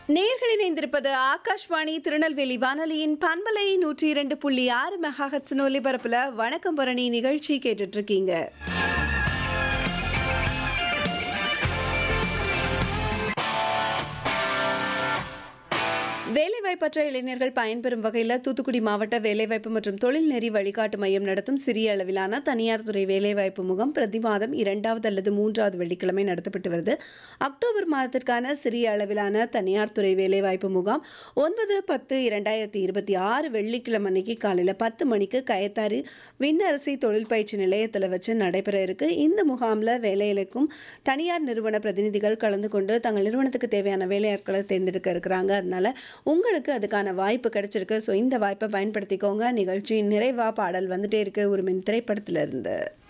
நேர்கள் இணைந்திருப்பது ஆகாஷ்வாணி திருநெல்வேலி வானொலியின் பண்பலை நூற்றி இரண்டு புள்ளி ஆறு மெகாஹட்ஸ் ஒலிபரப்புல வணக்கம் பரணி நிகழ்ச்சி கேட்டுட்டு இருக்கீங்க வேலைவாய்ப்பற்ற இளைஞர்கள் பயன்பெறும் வகையில் தூத்துக்குடி மாவட்ட வேலைவாய்ப்பு மற்றும் தொழில் நெறி வழிகாட்டு மையம் நடத்தும் சிறிய அளவிலான தனியார் துறை வேலைவாய்ப்பு முகாம் பிரதி மாதம் இரண்டாவது அல்லது மூன்றாவது வெள்ளிக்கிழமை நடத்தப்பட்டு வருது அக்டோபர் மாதத்திற்கான சிறிய அளவிலான தனியார் துறை வேலைவாய்ப்பு முகாம் ஒன்பது பத்து இரண்டாயிரத்தி இருபத்தி ஆறு வெள்ளிக்கிழமை அன்னைக்கு காலையில் பத்து மணிக்கு கயத்தாறு விண்ணரசி தொழில் பயிற்சி நிலையத்தில் வச்சு நடைபெற இருக்கு இந்த முகாமில் வேலைகளுக்கும் தனியார் நிறுவன பிரதிநிதிகள் கலந்து கொண்டு தங்கள் நிறுவனத்துக்கு தேவையான வேலையாட்களை தேர்ந்தெடுக்க இருக்கிறாங்க அதனால உங்களுக்கு அதுக்கான வாய்ப்பு கிடைச்சிருக்கு ஸோ இந்த வாய்ப்பை பயன்படுத்திக்கோங்க நிகழ்ச்சியின் நிறைவா பாடல் வந்துட்டே இருக்கு ஒரு மின் திரைப்படத்துல இருந்து